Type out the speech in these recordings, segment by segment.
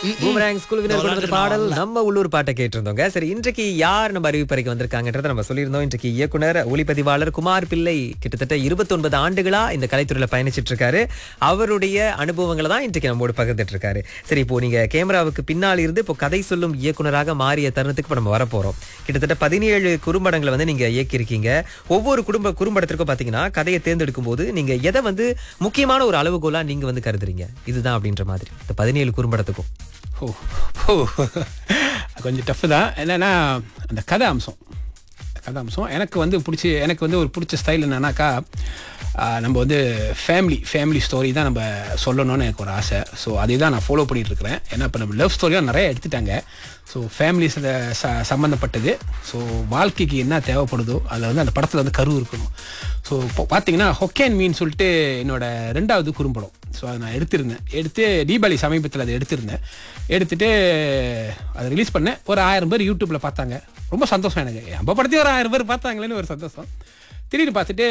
Boomerang குழுவினர் கொண்டு வந்த பாடல் நம்ம உள்ளூர் பாட்டை கேட்டிருந்தோங்க சரி இன்றைக்கு யார் நம்ம அறிவிப்பறைக்கு வந்திருக்காங்கன்றதை நம்ம சொல்லியிருந்தோம் இன்றைக்கு இயக்குனர் ஒளிப்பதிவாளர் குமார் பிள்ளை கிட்டத்தட்ட 29 ஆண்டுகளா இந்த கலைத்துறையில பயணிச்சிட்டு இருக்காரு அவருடைய அனுபவங்களை தான் இன்றைக்கு நம்மோடு பகிர்ந்துட்டு இருக்காரு சரி இப்போ நீங்க கேமராவுக்கு பின்னால் இருந்து இப்போ கதை சொல்லும் இயக்குனராக மாறிய தருணத்துக்கு இப்போ நம்ம வரப்போறோம் கிட்டத்தட்ட பதினேழு குறும்படங்களை வந்து நீங்க இயக்கியிருக்கீங்க ஒவ்வொரு குடும்ப குறும்படத்திற்கும் பாத்தீங்கன்னா கதையை தேர்ந்தெடுக்கும் போது நீங்க எதை வந்து முக்கியமான ஒரு அளவுகோலா நீங்க வந்து கருதுறீங்க இதுதான் அப்படின்ற மாதிரி இந்த பதினேழு குறும்படத்துக்கும் ஓ ஓ கொஞ்சம் டஃப் தான் என்னன்னா அந்த கதை அம்சம் கதை அம்சம் எனக்கு வந்து பிடிச்சி எனக்கு வந்து ஒரு பிடிச்ச ஸ்டைல் என்னன்னாக்கா ஆஹ், நம்ம வந்து ஃபேமிலி ஃபேமிலி ஸ்டோரி தான் நம்ம சொல்லணும்னு எனக்கு ஒரு ஆசை ஸோ அதை தான் நான் ஃபாலோ பண்ணிட்டு இருக்கிறேன் ஏன்னா இப்போ நம்ம லவ் ஸ்டோரியாக நிறைய எடுத்துட்டாங்க ஸோ ஃபேமிலி ச சம்மந்தப்பட்டது ஸோ வாழ்க்கைக்கு என்ன தேவைப்படுதோ அதில் வந்து அந்த படத்தில் வந்து கரு இருக்கணும் ஸோ இப்போ பார்த்தீங்கன்னா ஹொக்கேன் மீன் சொல்லிட்டு என்னோட ரெண்டாவது குறும்படம் ஸோ அதை நான் எடுத்திருந்தேன் எடுத்து தீபாவளி சமீபத்தில் அதை எடுத்திருந்தேன் எடுத்துட்டு அதை ரிலீஸ் பண்ணேன் ஒரு ஆயிரம் பேர் யூடியூப்பில் பார்த்தாங்க ரொம்ப சந்தோஷம் எனக்கு நம்ம படத்தையும் ஒரு ஆயிரம் பேர் பார்த்தாங்களேன்னு ஒரு சந்தோஷம் திடீர்னு பார்த்துட்டு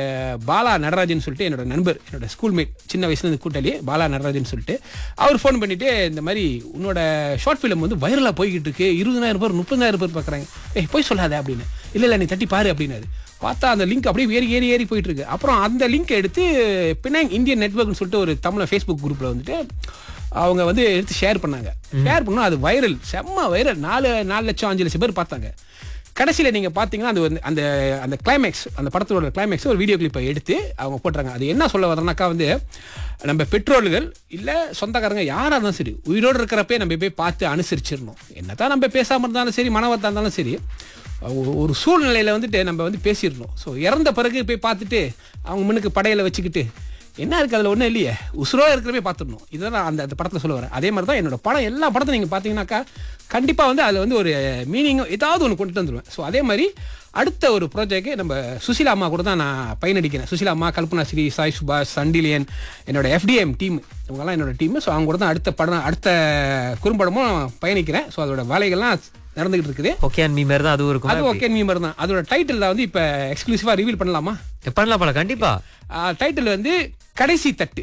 பாலா நடராஜன் சொல்லிட்டு என்னோட நண்பர் என்னோட ஸ்கூல்மேட் சின்ன வயசுலேருந்து கூட்டாளி பாலா நடராஜன் சொல்லிட்டு அவர் ஃபோன் பண்ணிட்டு இந்த மாதிரி உன்னோட ஷார்ட் ஃபிலிம் வந்து வைரலாக போய்கிட்டு இருக்கு இருபதாயிரம் பேர் முப்பதாயிரம் பேர் பார்க்குறாங்க ஏய் போய் சொல்லாத அப்படின்னு இல்லை இல்லை நீ தட்டி பாரு அப்படின்னாரு பார்த்தா அந்த லிங்க் அப்படியே ஏறி ஏறி ஏறி போயிட்டு இருக்கு அப்புறம் அந்த லிங்க் எடுத்து பினாங் இந்தியன் நெட்ஒர்க்னு சொல்லிட்டு ஒரு தமிழ் ஃபேஸ்புக் குரூப்பில் வந்துட்டு அவங்க வந்து எடுத்து ஷேர் பண்ணாங்க ஷேர் பண்ணோம் அது வைரல் செம்ம வைரல் நாலு நாலு லட்சம் அஞ்சு லட்சம் பேர் பார்த்தாங்க கடைசியில் நீங்கள் பார்த்தீங்கன்னா அது வந்து அந்த அந்த கிளைமேக்ஸ் அந்த படத்தோட கிளைமேக்ஸ் ஒரு வீடியோ கிளிப்பை எடுத்து அவங்க போட்டுறாங்க அது என்ன சொல்ல வரனாக்கா வந்து நம்ம பெட்ரோல்கள் இல்லை சொந்தக்காரங்க யாராக இருந்தாலும் சரி உயிரோடு இருக்கிறப்பே நம்ம போய் பார்த்து அனுசரிச்சிடணும் என்னதான் நம்ம பேசாமல் இருந்தாலும் சரி மனவத்தா இருந்தாலும் சரி ஒ- ஒரு சூழ்நிலையில் வந்துட்டு நம்ம வந்து பேசிடணும் ஸோ இறந்த பிறகு போய் பார்த்துட்டு அவங்க முன்னுக்கு படையில வச்சுக்கிட்டு என்ன இருக்குது அதில் ஒன்றும் இல்லையே உசுரோ இருக்கிறவே பார்த்துடணும் இதுதான் நான் அந்த அந்த படத்தில் சொல்ல வரேன் அதே மாதிரி தான் என்னோட படம் எல்லா படத்தையும் நீங்கள் பார்த்தீங்கன்னாக்கா கண்டிப்பாக வந்து அதில் வந்து ஒரு மீனிங் ஏதாவது ஒன்று கொண்டு வந்துடுவேன் ஸோ அதே மாதிரி அடுத்த ஒரு ப்ராஜெக்ட் நம்ம சுசிலா அம்மா கூட தான் நான் பயனடிக்கிறேன் சுசிலா அம்மா கல்பனா ஸ்ரீ சாய் சுபாஷ் சண்டிலியன் என்னோட எஃப்டிஎம் டீம் இவங்கெல்லாம் என்னோட டீம் ஸோ அவங்க கூட தான் அடுத்த படம் அடுத்த குறும்படமும் பயணிக்கிறேன் ஸோ அதோட வேலைகள்லாம் நடந்துகிட்டு இருக்குது ஓகே அண்ட் மீ மாதிரி தான் அதுவும் அது இருக்கும் ஓகே மீமர் தான் அதோட டைட்டில் வந்து இப்போ எக்ஸ்க்ளூசிவாக ரிவீல் பண்ணலாமா பண்ணலாம் பண்ணலாம் கண்டிப்பா டைட்டில் வந்து கடைசி தட்டு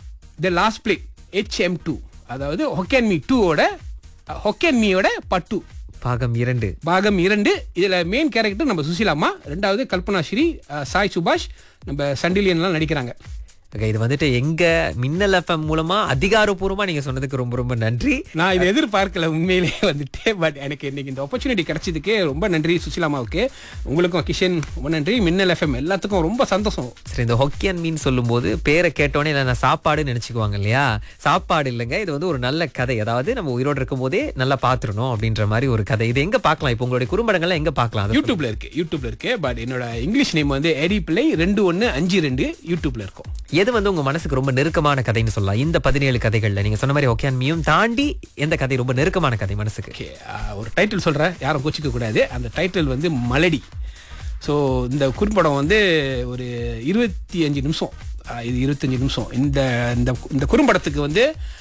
த லாஸ்ட் பிளே ஹெச்எம் டூ அதாவது ஹொக்கேன் மீ டூவோட ஹொக்கேன் மீயோட பட்டு பாகம் இரண்டு பாகம் இரண்டு இதுல மெயின் கேரக்டர் நம்ம சுசிலாமா ரெண்டாவது கல்பனா ஸ்ரீ அஹ், சாய் சுபாஷ் நம்ம சண்டிலியன்லாம் நடிக்கிறாங்க ஓகே இது வந்துட்டு எங்க மின்னல் எஃப்எம் மூலமா அதிகாரப்பூர்வமா நீங்க சொன்னதுக்கு ரொம்ப ரொம்ப நன்றி நான் இதை எதிர்பார்க்கல உண்மையிலேயே வந்துட்டு பட் எனக்கு இன்னைக்கு இந்த ஆப்பர்ச்சுனிட்டி கிடைச்சதுக்கு ரொம்ப நன்றி சுசிலாமாவுக்கு உங்களுக்கும் கிஷன் ரொம்ப நன்றி மின்னல் எஃப்எம் எல்லாத்துக்கும் ரொம்ப சந்தோஷம் சரி இந்த ஹொக்கியன் மீன் சொல்லும்போது பேரை கேட்டோன்னே இல்லை நான் சாப்பாடுன்னு நினைச்சுக்குவாங்க இல்லையா சாப்பாடு இல்லைங்க இது வந்து ஒரு நல்ல கதை அதாவது நம்ம உயிரோடு இருக்கும் போதே நல்லா பாத்துறணும் அப்படின்ற மாதிரி ஒரு கதை இது எங்க பார்க்கலாம் இப்போ உங்களுடைய குறும்படங்கள்லாம் எங்க பார்க்கலாம் அது யூடியூப்ல இருக்கு யூடியூப்ல இருக்கு பட் என்னோட இங்கிலீஷ் நேம் வந்து எரி பிள்ளை ரெண்டு ஒன்று அஞ்சு ரெண்டு யூடியூப்ல இருக்கும் எது வந்து உங்க மனசுக்கு ரொம்ப நெருக்கமான கதைன்னு சொல்லலாம் இந்த பதினேழு கதைகள்ல நீங்க சொன்ன மாதிரி ஹொக்கியான் மீயும் தாண்டி எந்த கதை ரொம்ப நெருக்கமான கதை மனசுக்கு ஓகே ஒரு டைட்டில் சொல்கிறேன் யாரும் கோச்சிக்க கூடாது அந்த டைட்டில் வந்து மலடி ஸோ இந்த குறும்படம் வந்து ஒரு இருபத்தி அஞ்சு நிமிஷம் ஆஹ் இது இருபத்தஞ்சு நிமிஷம் இந்த இந்த இந்த குறும்படத்துக்கு வந்து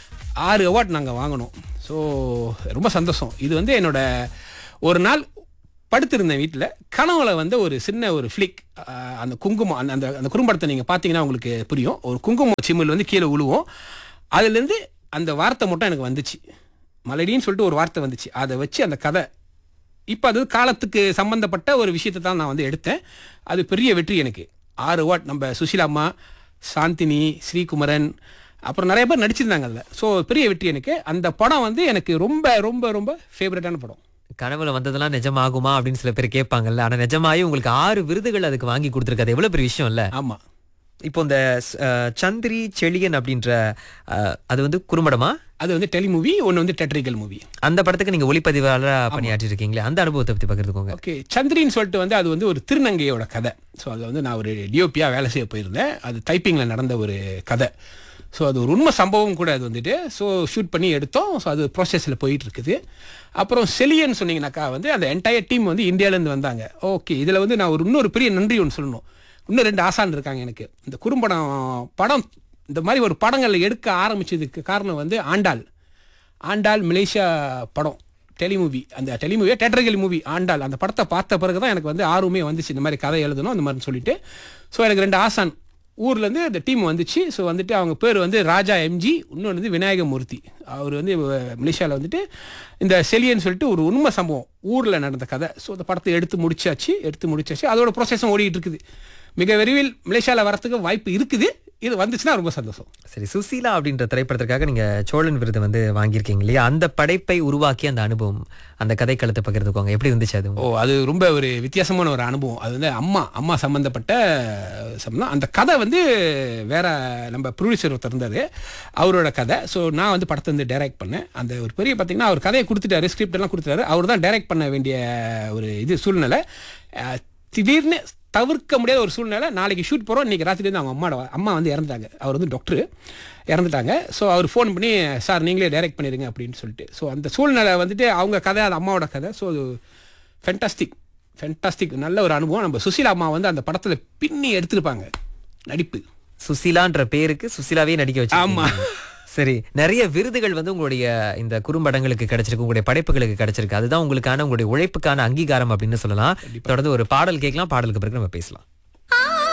ஆறு அவார்ட் நாங்கள் வாங்கினோம் ஸோ ரொம்ப சந்தோஷம் இது வந்து என்னோட ஒரு நாள் படுத்திருந்தேன் வீட்டில் கனவுல வந்து ஒரு சின்ன ஒரு ஃப்ளிக் அந்த குங்குமம் அந்த அந்த அந்த குறும்படத்தை நீங்கள் பார்த்தீங்கன்னா உங்களுக்கு புரியும் ஒரு குங்குமம் சிம்மில் வந்து கீழே விழுவோம் அதுலேருந்து அந்த வார்த்தை மட்டும் எனக்கு வந்துச்சு மலடின்னு சொல்லிட்டு ஒரு வார்த்தை வந்துச்சு அதை வச்சு அந்த கதை இப்போ அது காலத்துக்கு சம்பந்தப்பட்ட ஒரு விஷயத்தை தான் நான் வந்து எடுத்தேன் அது பெரிய வெற்றி எனக்கு ஆறு வாட் நம்ம சுஷீலா அம்மா சாந்தினி ஸ்ரீகுமரன் அப்புறம் நிறைய பேர் நடிச்சிருந்தாங்க அதில் ஸோ பெரிய வெற்றி எனக்கு அந்த படம் வந்து எனக்கு ரொம்ப ரொம்ப ரொம்ப ஃபேவரட்டான படம் கனவுல வந்ததெல்லாம் நிஜமாகுமா அப்படின்னு சில பேர் கேட்பாங்கல்ல ஆனா நிஜமாயி உங்களுக்கு ஆறு விருதுகள் அதுக்கு வாங்கி கொடுத்துருக்காது எவ்வளவு பெரிய விஷயம் இல்ல ஆமாம் இப்போ இந்த அஹ், சந்திரி செழியன் அப்படின்ற அஹ், அது வந்து குறும்படமா அது வந்து டெலி மூவி ஒன்று வந்து டெட்ரிக்கல் மூவி அந்த படத்துக்கு நீங்க ஒளிப்பதிவாளரா பணியாற்றி இருக்கீங்களே அந்த அனுபவத்தை பத்தி பகிர்ந்துக்கோங்க ஓகே சந்திரின்னு சொல்லிட்டு வந்து அது வந்து ஒரு திருநங்கையோட கதை ஸோ அது வந்து நான் ஒரு டிஓபியாக வேலை செய்ய போயிருந்தேன் அது டைப்பிங்கில் நடந்த ஒரு கதை ஸோ அது ஒரு உண்மை சம்பவம் கூட அது வந்துட்டு ஸோ ஷூட் பண்ணி எடுத்தோம் ஸோ அது ப்ராசஸில் போயிட்டு இருக்குது அப்புறம் செலியன் சொன்னீங்கன்னாக்கா வந்து அந்த என்டையர் டீம் வந்து இந்தியாவிலேருந்து வந்தாங்க ஓகே இதில் வந்து நான் ஒரு இன்னொரு பெரிய நன்றி ஒன்று சொல்லணும் இன்னும் ரெண்டு ஆசான் இருக்காங்க எனக்கு இந்த குறும்படம் படம் இந்த மாதிரி ஒரு படங்கள் எடுக்க ஆரம்பிச்சதுக்கு காரணம் வந்து ஆண்டாள் ஆண்டாள் மலேசியா படம் டெலிமூவி அந்த டெலிமூவியா தேட்டர்கள் மூவி ஆண்டாள் அந்த படத்தை பார்த்த பிறகு தான் எனக்கு வந்து ஆர்வமே வந்துச்சு இந்த மாதிரி கதை எழுதணும் அந்த மாதிரி சொல்லிட்டு ஸோ எனக்கு ரெண்டு ஆசான் ஊர்லேருந்து அந்த டீம் வந்துச்சு ஸோ வந்துட்டு அவங்க பேர் வந்து ராஜா எம்ஜி இன்னொன்று வந்து விநாயகமூர்த்தி அவர் வந்து மலேசியாவில் வந்துட்டு இந்த செலியன்னு சொல்லிட்டு ஒரு உண்மை சம்பவம் ஊரில் நடந்த கதை ஸோ அந்த படத்தை எடுத்து முடிச்சாச்சு எடுத்து முடிச்சாச்சு அதோட ப்ரொசஸும் ஓடிட்டு இருக்குது மிக விரைவில் மலேசியாவில் வரத்துக்கு வாய்ப்பு இருக்குது இது வந்துச்சுன்னா ரொம்ப சந்தோஷம் சரி சுசீலா அப்படின்ற திரைப்படத்திற்காக நீங்க சோழன் விருது வந்து வாங்கியிருக்கீங்க இல்லையா அந்த படைப்பை உருவாக்கி அந்த அனுபவம் அந்த கதைக்களத்தை பகிர்ந்துக்கோங்க எப்படி இருந்துச்சு அது ஓ அது ரொம்ப ஒரு வித்தியாசமான ஒரு அனுபவம் அது வந்து அம்மா அம்மா சம்மந்தப்பட்ட சம்பந்தம் அந்த கதை வந்து வேற நம்ம ப்ரொடியூசர் ஒருத்தர் இருந்தார் அவரோட கதை ஸோ நான் வந்து படத்தை வந்து டைரக்ட் பண்ணேன் அந்த ஒரு பெரிய பார்த்தீங்கன்னா அவர் கதையை கொடுத்துட்டாரு ஸ்கிரிப்ட் எல்லாம் கொடுத்துட்டாரு அவர் தான் டைரக்ட் பண்ண வேண்டிய ஒரு இது சூழ்நிலை அஹ், திடீர்னு தவிர்க்க முடியாத ஒரு சூழ்நிலை நாளைக்கு ஷூட் போகிறோம் இன்றைக்கி ராத்திரி வந்து அவங்க அம்மாவோட அம்மா வந்து இறந்துட்டாங்க அவர் வந்து டாக்டர் இறந்துட்டாங்க ஸோ அவர் ஃபோன் பண்ணி சார் நீங்களே டைரக்ட் பண்ணிடுங்க அப்படின்னு சொல்லிட்டு ஸோ அந்த சூழ்நிலை வந்துட்டு அவங்க கதை அது அம்மாவோட கதை ஸோ ஃபென்டாஸ்டிக் ஃபென்டாஸ்டிக் நல்ல ஒரு அனுபவம் நம்ம சுசீலா அம்மா வந்து அந்த படத்தில் பின்னி எடுத்திருப்பாங்க நடிப்பு சுசீலான்ற பேருக்கு சுசீலாவே நடிக்க வச்சு ஆமா. சரி நிறைய விருதுகள் வந்து உங்களுடைய இந்த குறும்படங்களுக்கு கிடைச்சிருக்கு உங்களுடைய படைப்புகளுக்கு கிடைச்சிருக்கு அதுதான் உங்களுக்கான உங்களுடைய உழைப்புக்கான அங்கீகாரம் அப்படின்னு சொல்லலாம் தொடர்ந்து ஒரு பாடல் கேட்கலாம் பாடலுக்கு பிறகு நம்ம பேசலாம்